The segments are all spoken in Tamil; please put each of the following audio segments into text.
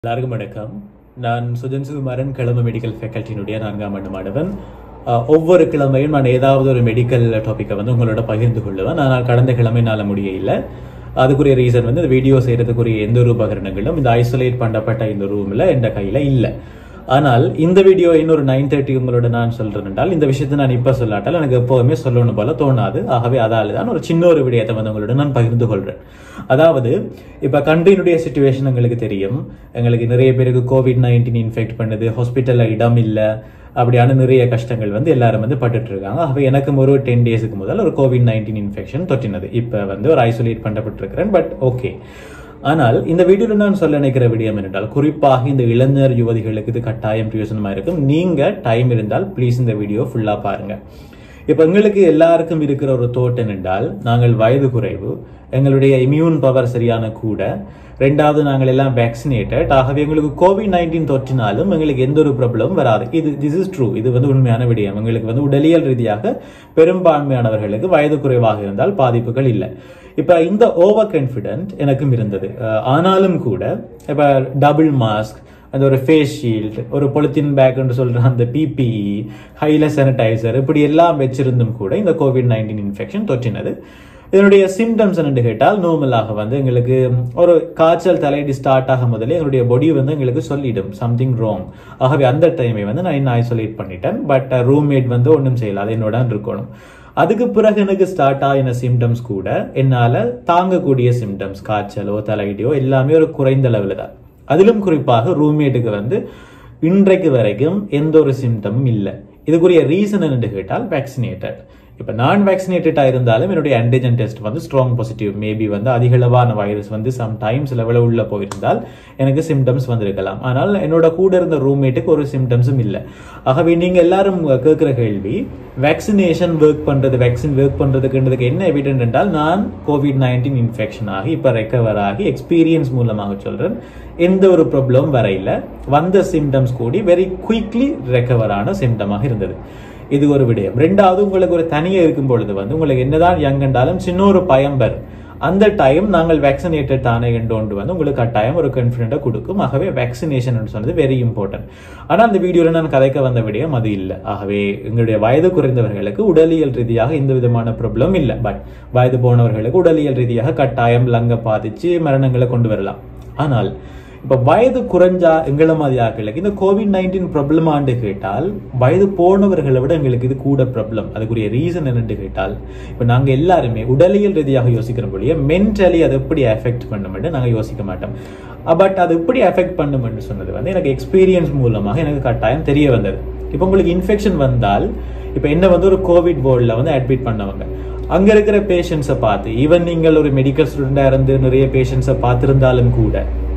எல்லாருக்கும் வணக்கம் நான் சுஜன் சுகுமாரன் கிழமை மெடிக்கல் ஃபேக்கல்ட்டியினுடைய நான்காம் ஆண்டு மாணவன் அஹ், ஒவ்வொரு கிழமையும் நான் ஏதாவது ஒரு மெடிக்கல் டாப்பிக்கை வந்து உங்களோட பகிர்ந்து கொள்ளுவேன் ஆனால் கடந்த கிழமை என்னால் முடியல அதுக்குரிய ரீசன் வந்து இந்த வீடியோ செய்யறதுக்குரிய எந்த ஒரு உபகரணங்களும் இந்த ஐசோலேட் பண்ணப்பட்ட இந்த ரூம்ல என் கையில இல்லை ஆனால் இந்த வீடியோ இன்னொரு நைன் தேர்ட்டி உங்களோட நான் சொல்றேன் என்றால் இந்த விஷயத்தை நான் இப்ப சொல்லாட்டால் எனக்கு எப்போவுமே சொல்லணும் போல தோணாது ஆகவே அதால தான் ஒரு சின்ன ஒரு விடயத்தை வந்து உங்களோட நான் பகிர்ந்து கொள்றேன் அதாவது இப்ப கண்ட்ரியினுடைய சுச்சுவேஷன் எங்களுக்கு தெரியும் எங்களுக்கு நிறைய பேருக்கு கோவிட் நைன்டீன் இன்ஃபெக்ட் பண்ணுது ஹாஸ்பிட்டல்ல இடம் இல்லை அப்படியான நிறைய கஷ்டங்கள் வந்து எல்லாரும் வந்து பட்டுட்டு இருக்காங்க ஆகவே எனக்கும் ஒரு டென் டேஸுக்கு முதல் ஒரு கோவிட் நைன்டீன் இன்ஃபெக்ஷன் தொற்றினது இப்ப வந்து ஒரு ஐசோலேட் பண்ணப்பட்டிருக்கிறேன் பட் ஓகே ஆனால் இந்த வீடியோவில் நான் சொல்ல நினைக்கிற விடயம் என்னென்றால் குறிப்பாக இந்த இளைஞர் யுவதிகளுக்கு இது கட்டாயம் பிரயோஜனமா இருக்கும் நீங்க டைம் இருந்தால் ப்ளீஸ் இந்த வீடியோ ஃபுல்லா பாருங்க இப்ப எங்களுக்கு எல்லாருக்கும் இருக்கிற ஒரு தோட்டம் என்றால் நாங்கள் வயது குறைவு எங்களுடைய இம்யூன் பவர் சரியான கூட ரெண்டாவது நாங்கள் எல்லாம் வேக்சினேட்டட் ஆகவே எங்களுக்கு கோவிட் நைன்டீன் தொற்றினாலும் எங்களுக்கு எந்த ஒரு ப்ராப்ளமும் வராது இது திஸ் இஸ் ட்ரூ இது வந்து உண்மையான விடயம் எங்களுக்கு வந்து உடலியல் ரீதியாக பெரும்பான்மையானவர்களுக்கு வயது குறைவாக இருந்தால் பாதிப்புகள் இல்லை இப்ப இந்த ஓவர் கான்பிடென்ட் எனக்கும் இருந்தது அஹ் ஆனாலும் கூட இப்ப டபுள் மாஸ்க் அந்த ஒரு ஃபேஸ் ஷீல்ட் ஒரு பொலித்தீன் பேக்னு சொல்ற அந்த பிபிஇ ஹைல சானிடைசர் இப்படி எல்லாம் வச்சிருந்தும் கூட இந்த கோவிட் நைன்டீன் இன்ஃபெக்ஷன் தொற்றினது இதனுடைய சிம்டம்ஸ் என்னன்னு கேட்டால் நார்மலாக வந்து எங்களுக்கு ஒரு காய்ச்சல் தலையடி ஸ்டார்ட் ஆகும் முதலே எங்களுடைய பாடி வந்து எங்களுக்கு சொல்லிடும் சம்திங் ராங் ஆகவே அந்த டைமை வந்து நான் இன்னும் ஐசோலேட் பண்ணிட்டேன் பட் ரூம்மேட் வந்து ஒன்றும் செய்யல அது என்னோட இருக்கணும் அதுக்கு பிறகு எனக்கு ஸ்டார்ட் ஆகின சிம்டம்ஸ் கூட என்னால தாங்கக்கூடிய சிம்டம்ஸ் காய்ச்சலோ தலையடியோ எல்லாமே ஒரு குறைந்த லெவலில் தான் அதிலும் குறிப்பாக ரூம்மேட்டுக்கு வந்து இன்றைக்கு வரைக்கும் எந்த ஒரு சிம்டமும் இல்லை இதுக்குரிய ரீசன் என்னன்னு கேட்டால் வேக்சினேட்டட் இப்போ நான் வேக்சினேட்டடா இருந்தாலும் என்னுடைய ஆன்டிஜன் டெஸ்ட் வந்து ஸ்ட்ராங் பாசிட்டிவ் மேபி வந்து அதிகளவான வைரஸ் வந்து சம் டைம்ஸ் லெவலில் உள்ள போயிருந்தால் எனக்கு சிம்டம்ஸ் வந்திருக்கலாம் ஆனால் என்னோட கூட இருந்த ரூம்மேட்டுக்கு ஒரு சிம்டம்ஸும் இல்லை ஆகவே நீங்க எல்லாரும் கேட்குற கேள்வி வேக்சினேஷன் ஒர்க் பண்றது வேக்சின் ஒர்க் பண்றதுக்குன்றதுக்கு என்ன எவிடென்ட் என்றால் நான் கோவிட் நைன்டீன் இன்ஃபெக்ஷன் ஆகி இப்போ ரெக்கவர் ஆகி எக்ஸ்பீரியன்ஸ் மூலமாக சொல்றேன் எந்த ஒரு ப்ராப்ளம் வரையில வந்த சிம்டம்ஸ் கூடி வெரி குயிக்லி ரெக்கவர் ஆன சிம்டமாக இருந்தது இது ஒரு விடயம் ரெண்டாவது உங்களுக்கு ஒரு தனியா இருக்கும் பொழுது வந்து உங்களுக்கு என்னதான் யங் என்றாலும் சின்ன ஒரு பயம் வரும் அந்த டைம் நாங்கள் வேக்சினேட்டட் தானே என்று வந்து உங்களுக்கு கட்டாயம் ஒரு கான்ஃபிடென்ட்டை கொடுக்கும் ஆகவே வேக்சினேஷன் சொன்னது வெரி இம்பார்ட்டன்ட் ஆனால் அந்த வீடியோவில் நான் கதைக்க வந்த விடயம் அது இல்லை ஆகவே எங்களுடைய வயது குறைந்தவர்களுக்கு உடலியல் ரீதியாக எந்த விதமான ப்ராப்ளம் இல்லை பட் வயது போனவர்களுக்கு உடலியல் ரீதியாக கட்டாயம் லங்க பாதிச்சு மரணங்களை கொண்டு வரலாம் ஆனால் இப்ப வயது குறைஞ்சா எங்களை மாதிரி ஆட்களுக்கு இந்த கோவிட் நைன்டீன் ப்ராப்ளம் ஆண்டு கேட்டால் வயது போனவர்களை விட எங்களுக்கு இது கூட ப்ராப்ளம் அதுக்குரிய ரீசன் என்னன்னு கேட்டால் இப்ப நாங்க எல்லாருமே உடலியல் ரீதியாக யோசிக்கிற பொழிய மென்டலி அது எப்படி எஃபெக்ட் பண்ணுமென்று நாங்க யோசிக்க மாட்டோம் பட் அது எப்படி எஃபெக்ட் பண்ணுமென்று சொன்னது வந்து எனக்கு எக்ஸ்பீரியன்ஸ் மூலமாக எனக்கு கட்டாயம் தெரிய வந்தது இப்போ உங்களுக்கு இன்ஃபெக்ஷன் வந்தால் இப்போ என்ன வந்து ஒரு கோவிட் வார்டில் வந்து அட்மிட் பண்ணவங்க அங்க இருக்கிற பேஷண்ட்ஸை பார்த்து ஈவன் நீங்கள் ஒரு மெடிக்கல் ஸ்டூடெண்டா இருந்து நிறைய பேஷண்ட்ஸை பார்த்திருந்தாலும் கூட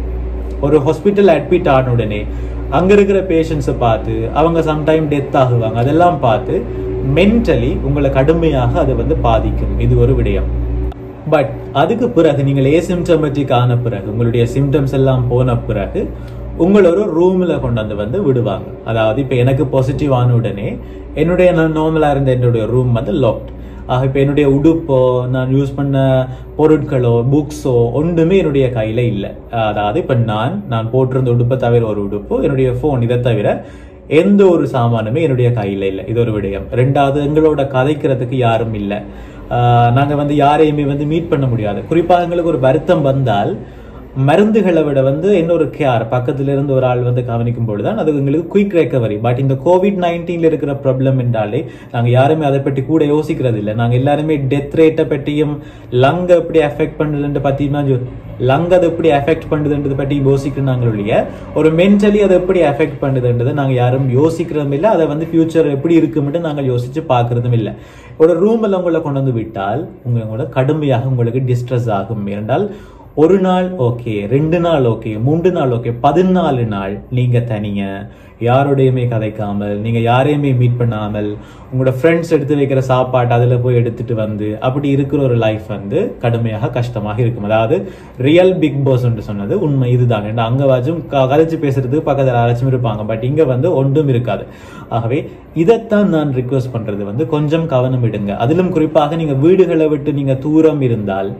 ஒரு ஹாஸ்பிட்டல் அட்மிட் ஆன உடனே அங்க இருக்கிற பேஷண்ட்ஸை பார்த்து அவங்க சம்டைம் டெத் ஆகுவாங்க அதெல்லாம் பார்த்து மென்டலி உங்களை கடுமையாக அது வந்து பாதிக்கும் இது ஒரு விடயம் பட் அதுக்கு பிறகு நீங்கள் ஏசிம்டமெட்டிக் ஆன பிறகு உங்களுடைய சிம்டம்ஸ் எல்லாம் போன பிறகு உங்களை ஒரு ரூம்ல கொண்டாந்து வந்து விடுவாங்க அதாவது இப்ப எனக்கு பாசிட்டிவ் ஆன உடனே என்னுடைய நான் நார்மலா இருந்த என்னுடைய ரூம் வந்து லாக்ட் ஆக இப்போ என்னுடைய உடுப்போ நான் யூஸ் பண்ண பொருட்களோ புக்ஸோ ஒன்றுமே என்னுடைய கையில இல்லை அதாவது இப்போ நான் நான் போட்டிருந்த உடுப்பை தவிர ஒரு உடுப்பு என்னுடைய ஃபோன் இதை தவிர எந்த ஒரு சாமானுமே என்னுடைய கையில இல்லை இது ஒரு விடயம் ரெண்டாவது எங்களோட கதைக்கிறதுக்கு யாரும் இல்லை நாங்கள் வந்து யாரையுமே வந்து மீட் பண்ண முடியாது குறிப்பாக எங்களுக்கு ஒரு வருத்தம் வந்தால் மருந்துகளை விட வந்து இன்னொரு கேர் பக்கத்துல இருந்து ஒரு ஆள் வந்து கவனிக்கும் பொழுதுதான் அது எங்களுக்கு குயிக் ரெக்கவரி பட் இந்த கோவிட் நைன்டீன்ல இருக்கிற ப்ராப்ளம் என்றாலே நாங்க யாருமே அதை பற்றி கூட யோசிக்கிறது இல்லை நாங்க எல்லாருமே டெத் ரேட்டை பற்றியும் லங் எப்படி அஃபெக்ட் பண்ணுதுன்னு பத்தியுமா லங் அதை எப்படி அஃபெக்ட் பண்ணுதுன்றதை பற்றி யோசிக்கிறோம் நாங்கள் இல்லையா ஒரு மென்டலி அதை எப்படி அஃபெக்ட் பண்ணுதுன்றதை நாங்கள் யாரும் யோசிக்கிறதும் இல்லை அதை வந்து ஃபியூச்சர் எப்படி இருக்கும்னு நாங்கள் யோசிச்சு பார்க்கறதும் இல்லை ஒரு ரூமில் உங்களை கொண்டு வந்து விட்டால் உங்களோட கடுமையாக உங்களுக்கு டிஸ்ட்ரெஸ் ஆகும் என்றால் ஒரு நாள் ஓகே ரெண்டு நாள் ஓகே மூன்று நாள் ஓகே பதினாலு நாள் நீங்க தனிய யாரோடையுமே கதைக்காமல் நீங்க யாரையுமே மீட் பண்ணாமல் உங்களோட ஃப்ரெண்ட்ஸ் எடுத்து வைக்கிற சாப்பாட்டு அதுல போய் எடுத்துட்டு வந்து அப்படி இருக்கிற ஒரு லைஃப் வந்து கடுமையாக கஷ்டமாக இருக்கும் அதாவது ரியல் பிக் பாஸ் சொன்னது உண்மை இதுதான் ஏன்னா அங்க வாச்சும் கதைச்சு பேசுறதுக்கு பக்கத்தில் யாராச்சும் இருப்பாங்க பட் இங்க வந்து ஒன்றும் இருக்காது ஆகவே இதைத்தான் நான் ரிக்வஸ்ட் பண்றது வந்து கொஞ்சம் கவனம் விடுங்க அதிலும் குறிப்பாக நீங்க வீடுகளை விட்டு நீங்க தூரம் இருந்தால்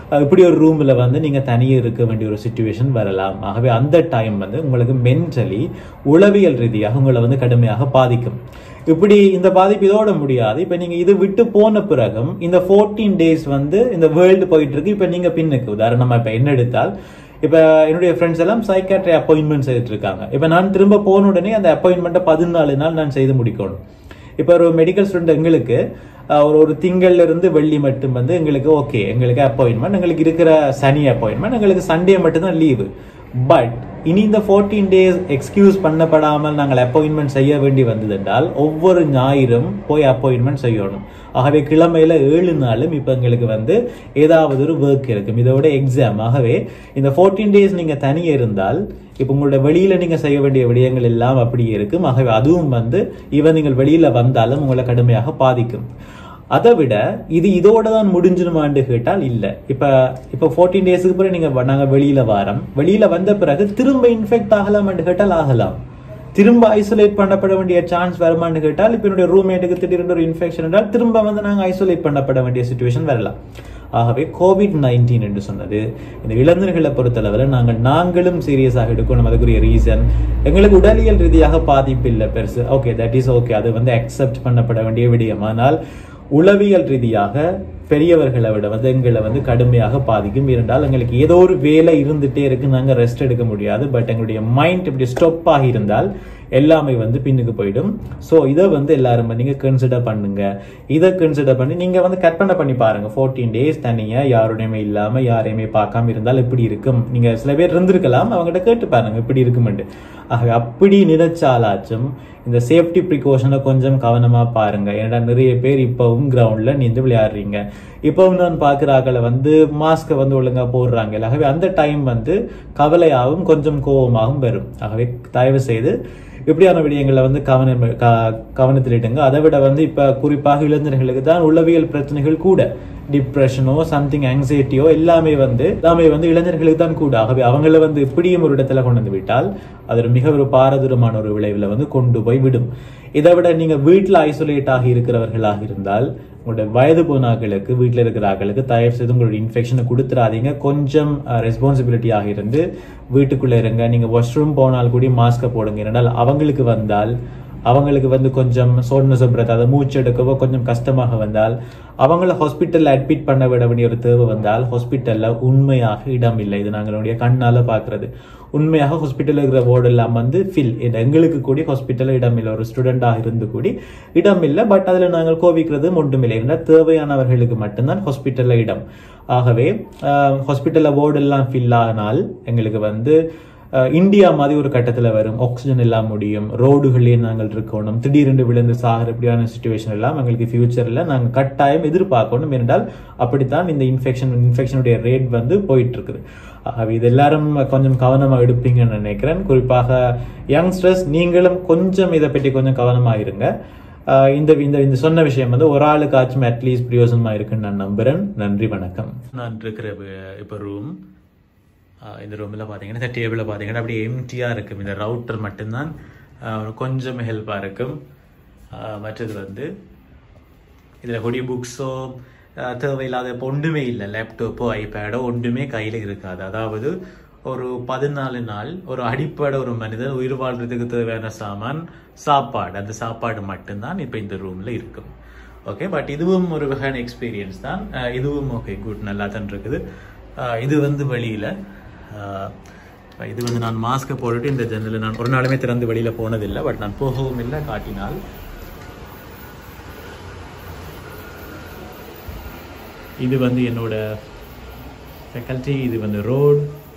அஹ், இப்படி ஒரு ரூம்ல வந்து நீங்க தனியே இருக்க வேண்டிய ஒரு சுச்சுவேஷன் வரலாம் ஆகவே அந்த டைம் வந்து உங்களுக்கு மென்டலி உளவியல் ரீதியாக உங்களை வந்து கடுமையாக பாதிக்கும் இப்படி இந்த பாதிப்பு இதோட முடியாது இப்ப நீங்க இது விட்டு போன பிறகும் இந்த 14 டேஸ் வந்து இந்த வேர்ல்டு போயிட்டு இருக்கு இப்ப நீங்க பின்னுக்கு உதாரணமா இப்ப என்ன எடுத்தால் இப்ப என்னுடைய ஃப்ரெண்ட்ஸ் எல்லாம் சைக்காட்ரி அப்பாயின்மெண்ட் செய்துட்டு இருக்காங்க இப்ப நான் திரும்ப போன உடனே அந்த அப்பாயின்மெண்ட்டை பதினாலு நாள் நான் செய்து முடிக்கணும் இப்ப ஒரு மெடிக்கல் ஸ்டூடெண்ட் எங்களுக்கு அஹ், ஒரு ஒரு திங்கள்ல இருந்து வெள்ளி மட்டும் வந்து எங்களுக்கு ஓகே எங்களுக்கு அப்பாயின்மெண்ட் எங்களுக்கு இருக்கிற சனி அப்பாயின்மெண்ட் எங்களுக்கு சண்டே மட்டும்தான் லீவு பட் இனி இந்த 14 டேஸ் எக்ஸ்கியூஸ் பண்ணப்படாமல் நாங்கள் அப்பாயின்மெண்ட் செய்ய வேண்டி வந்தது என்றால் ஒவ்வொரு ஞாயிறும் போய் அப்பாயின்மெண்ட் செய்யணும் ஆகவே கிழமையில ஏழு நாளும் இப்ப எங்களுக்கு வந்து ஏதாவது ஒரு ஒர்க் இருக்கும் இதோட எக்ஸாம் ஆகவே இந்த 14 டேஸ் நீங்க தனியே இருந்தால் இப்போ உங்களோட வெளியில நீங்க செய்ய வேண்டிய விடயங்கள் எல்லாம் அப்படியே இருக்கும் ஆகவே அதுவும் வந்து ஈவன் நீங்கள் வெளியில வந்தாலும் உங்களை கடுமையாக பாதிக்கும் அதை விட இது இதோட தான் முடிஞ்சிருமான்னு கேட்டால் இல்ல இப்ப இப்ப 14 டேஸ்க்கு பிறகு நீங்க வ- நாங்க வெளியில வாரம் வெளியில வந்த பிறகு திரும்ப இன்ஃபெக்ட் ஆகலாம்னு கேட்டால் ஆகலாம் திரும்ப ஐசோலேட் பண்ணப்பட வேண்டிய சான்ஸ் வருமான்னு கேட்டால் இப்ப என்னுடைய ரூம்மேட்டுக்கு திடீர்னு ஒரு இன்ஃபெக்ஷன் என்றால் திரும்ப வந்து நாங்க ஐசோலேட் பண்ணப்பட வேண்டிய சுச்சுவேஷன் வரலாம் ஆகவே கோவிட் நைன்டீன் என்று சொன்னது இந்த இளைஞர்களை பொறுத்தளவில் நாங்கள் நாங்களும் சீரியஸாக எடுக்கணும் அதுக்குரிய ரீசன் எங்களுக்கு உடலியல் ரீதியாக பாதிப்பு இல்லை பெருசு ஓகே தட் இஸ் ஓகே அது வந்து அக்செப்ட் பண்ணப்பட வேண்டிய விடயம் ஆனால் உளவியல் ரீதியாக பெரியவர்களை விட வந்து எங்களை வந்து கடுமையாக பாதிக்கும் இருந்தால் எங்களுக்கு ஏதோ ஒரு வேலை இருந்துட்டே இருக்கு நாங்க ரெஸ்ட் எடுக்க முடியாது பட் எங்களுடைய மைண்ட் இப்படி ஸ்டாப் ஆகி இருந்தால் எல்லாமே வந்து பின்னுக்கு போயிடும் ஸோ இதை வந்து எல்லாரும் நீங்க கன்சிடர் பண்ணுங்க இதை கன்சிடர் பண்ணி நீங்க வந்து கற்பனை பண்ணி பாருங்க 14 டேஸ் தனியா யாருடையுமே இல்லாம யாரையுமே பார்க்காம இருந்தால் எப்படி இருக்கும் நீங்க சில பேர் இருந்திருக்கலாம் அவங்ககிட்ட கேட்டு பாருங்க எப்படி இருக்குமெண்டு ஆக அப்படி நினைச்சாலாச்சும் இந்த சேஃப்டி ப்ரிகாஷனை கொஞ்சம் கவனமா பாருங்க ஏன்னா நிறைய பேர் இப்பவும் கிரவுண்ட்ல நீந்து விளையாடுறீங்க இப்பவும் நான் பார்க்குற ஆக்களை வந்து மாஸ்கை வந்து ஒழுங்கா போடுறாங்க ஆகவே அந்த டைம் வந்து கவலையாகவும் கொஞ்சம் கோபமாகவும் வரும் ஆகவே தயவு செய்து இப்படியான விடயங்களை வந்து கவனம் க- கவனத்தில் இடுங்க அதை விட வந்து இப்ப குறிப்பாக இளைஞர்களுக்கு தான் உளவியல் பிரச்சனைகள் கூட டிப்ரெஷனோ சம்திங் ஆங்ஸைட்டியோ எல்லாமே வந்து எல்லாமே வந்து இளைஞர்களுக்கு தான் கூட ஆகவே அவங்கள வந்து இப்படியும் ஒரு இடத்துல கொண்டு வந்து விட்டால் அது ஒரு மிக ஒரு பாரதூரமான ஒரு விளைவுல வந்து கொண்டு போய் விடும் இதை விட நீங்க வீட்டில் ஐசோலேட் ஆகி இருக்கிறவர்களாக இருந்தால் உங்களுடைய வயது போனாக்களுக்கு வீட்டில் இருக்கிற ஆக்களுக்கு தயவு செய்து உங்களுடைய இன்ஃபெக்ஷனை கொடுத்துறாதீங்க கொஞ்சம் ரெஸ்பான்சிபிலிட்டியாக இருந்து வீட்டுக்குள்ள இருங்க நீங்க வாஷ்ரூம் போனால் கூட மாஸ்கை போடுங்க ஏனென்றால் அவங்களுக்கு வந்தால் அவங்களுக்கு வந்து கொஞ்சம் சோர்னஸ் பிரத் அதை மூச்சு எடுக்கவோ கொஞ்சம் கஷ்டமாக வந்தால் அவங்கள ஹாஸ்பிட்டல்ல அட்மிட் பண்ண விட வேண்டிய ஒரு தேவை வந்தால் ஹாஸ்பிட்டல்ல உண்மையாக இடம் இல்லை இது நாங்களுடைய கண்ணால பாக்குறது உண்மையாக ஹாஸ்பிட்டல் இருக்கிற வார்டு எல்லாம் வந்து ஃபில் எங்களுக்கு கூடி ஹாஸ்பிட்டல்ல இடம் இல்லை ஒரு ஸ்டூடெண்டாக இருந்து கூடி இடம் இல்லை பட் அதுல நாங்கள் கோவிக்கிறது ஒன்றுமில்லை இருந்தால் தேவையானவர்களுக்கு மட்டும்தான் ஹாஸ்பிட்டல்ல இடம் ஆகவே ஹாஸ்பிட்டல்ல வார்டு எல்லாம் ஃபில் ஆனால் எங்களுக்கு வந்து அஹ், இந்தியா மாதிரி ஒரு கட்டத்துல வரும் ஆக்சிஜன் எல்லாம் முடியும் ரோடுகளே நாங்கள் இருக்கணும் திடீரென்று விழுந்து சாகிற இப்படியான சுச்சுவேஷன் எல்லாம் எங்களுக்கு ஃபியூச்சர்ல நாங்கள் கட்டாயம் எதிர்பார்க்கணும் என்றால் அப்படித்தான் இந்த இன்ஃபெக்ஷன் இன்ஃபெக்ஷனுடைய ரேட் வந்து போயிட்டு இருக்குது ஆகவே இது எல்லாரும் கொஞ்சம் கவனமா எடுப்பீங்கன்னு நினைக்கிறேன் குறிப்பாக யங்ஸ்டர்ஸ் நீங்களும் கொஞ்சம் இதை பற்றி கொஞ்சம் கவனமா இருங்க ஆஹ் இந்த இந்த இந்த சொன்ன விஷயம் வந்து ஒரு ஆளுக்காச்சும் அட்லீஸ்ட் பிரயோஜனமா இருக்குன்னு நான் நம்புறேன் நன்றி வணக்கம் நான் இருக்கிற இப்போ ரூம் இந்த ரூமில் பார்த்தீங்கன்னா இந்த டேபிளில் பார்த்தீங்கன்னா அப்படியே எம்டியாக இருக்கும் இந்த ரவுட்டர் மட்டும்தான் ஆஹ் கொஞ்சம் ஹெல்ப்பாக இருக்கும் ஆஹ் மற்றது வந்து இதில் கொடி புக்ஸோ தேவையில்லாத இப்போ ஒன்றுமே இல்லை லேப்டாப்போ ஐபேடோ ஒன்றுமே கையில் இருக்காது அதாவது ஒரு பதினாலு நாள் ஒரு அடிப்படை ஒரு மனிதன் உயிர் வாழ்றதுக்கு தேவையான சாமான் சாப்பாடு அந்த சாப்பாடு மட்டும்தான் இப்போ இந்த ரூமில் இருக்கும் ஓகே பட் இதுவும் ஒரு வகையான எக்ஸ்பீரியன்ஸ் தான் அஹ் இதுவும் ஓகே குட் நல்லா தான் இருக்குது அஹ் இது வந்து வெளியில் இது வந்து நான் மாஸ்க்கை போட்டுட்டு இந்த ஜன்னலை நான் ஒரு நாளுமே திறந்து வெளியில் போனதில்லை பட் நான் போகவும் இல்லை காட்டினால் இது வந்து என்னோட ஃபேக்கல்ட்டி இது வந்து ரோட்